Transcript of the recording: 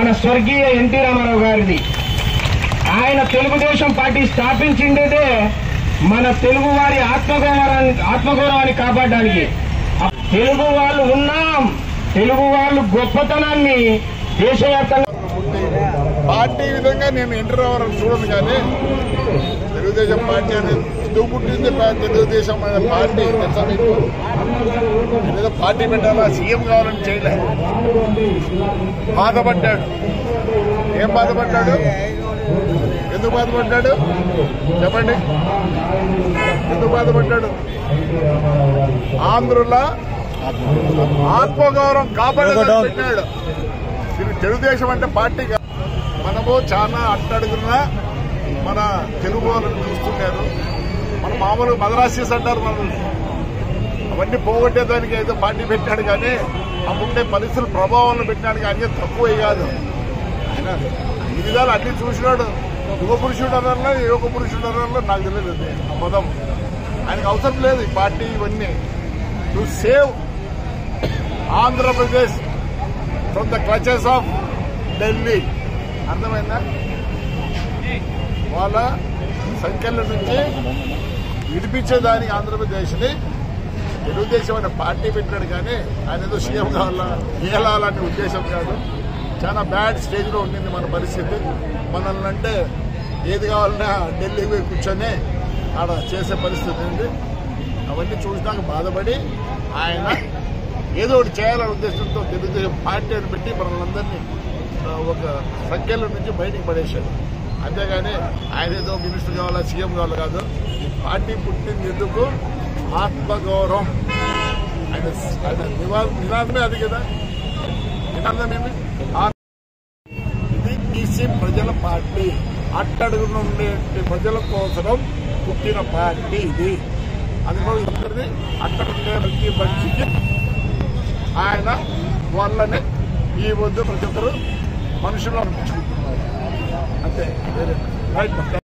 స్వర్గీయ ఎన్టీ రామారావు గారిది ఆయన తెలుగుదేశం పార్టీ స్థాపించిండేదే మన తెలుగు వారి ఆత్మగౌరవాన్ని ఆత్మగౌరవాన్ని కాపాడడానికి తెలుగు వాళ్ళు ఉన్నాం తెలుగు వాళ్ళు గొప్పతనాన్ని దేశవ్యాప్తంగా పార్టీ విధంగా నేను ఎంటర్ అవ్వాలని చూడను కానీ తెలుగుదేశం పార్టీ అనేది ఎందుకు పుట్టింది పా- తెలుగుదేశం అనే పార్టీ తెలుసా మీకు ఏదో పార్టీ పెట్టాలా సీఎం కావాలని చేయలే బాధపడ్డాడు ఏం బాధపడ్డాడు ఎందుకు బాధపడ్డాడు చెప్పండి ఎందుకు బాధపడ్డాడు ఆంధ్రుల ఆత్మగౌరవం కాపాడాలని పెట్టాడు ఇది తెలుగుదేశం అంటే పార్టీ కాదు. మనము చాలా అట్టడుగున మన తెలుగు వాళ్ళని చూస్తున్నారు మన మామూలు మదరాసీస్ అంటారు మనల్ని అవన్నీ పోగొట్టేదానికి ఏదో పార్టీ పెట్టాడు కానీ అప్పుడే పరిస్థితుల ప్రభావం పెట్టాడు కానీ తక్కువ కాదు ఆయన ఈ విధాలు అన్ని చూసినాడు యుగ పురుషుడు అన్నారా యుగ పురుషుడు అన్నారా నాకు తెలియదు అది ఆ పదం ఆయనకు అవసరం లేదు ఈ పార్టీ ఇవన్నీ to save Andhra Pradesh from the clutches of Delhi అర్థమైందా వాళ్ళ సంఖ్యల నుంచి విడిపించేదానికి ఆంధ్రప్రదేశ్ని తెలుగుదేశం అనే పార్టీ పెట్టాడు కానీ ఆయన ఏదో సీఎం కావాలా ఏలాలనే ఉద్దేశం కాదు చాలా బ్యాడ్ స్టేజ్లో ఉండింది మన పరిస్థితి మనల్ని అంటే ఏది కావాలన్నా ఢిల్లీకి పోయి కూర్చొని ఆడ చేసే పరిస్థితి ఉంది అవన్నీ చూసినాక బాధపడి ఆయన ఏదో ఒకటి చేయాలనే ఉద్దేశంతో తెలుగుదేశం పార్టీ అని పెట్టి మనల్ని ఆ, ఒక సంఖ్యల నుంచి బయటికి పడేశాడు అంతేగాని ఆయన ఏదో మినిస్టర్ కావాలా సీఎం కావాలా కాదు ఈ పార్టీ పుట్టింది ఎందుకు ఆత్మగౌరవం ఆయన ఆయన నివా- నినాదమే అది కదా నినాదం ఏమి ఆ- ఇది బీసీ ప్రజల పార్టీ అట్టడుగున ఉండే ప్రజల కోసం పుట్టిన పార్టీ ఇది అది కూడా ఇద్దరిది అట్టడుండే ప్రతి మనిషికి ఆయన వాళ్ళని ఈ వద్దు ప్రతి ఒక్కరు మనుషులు అనిపించుకుంటున్నారు అంతే రైట్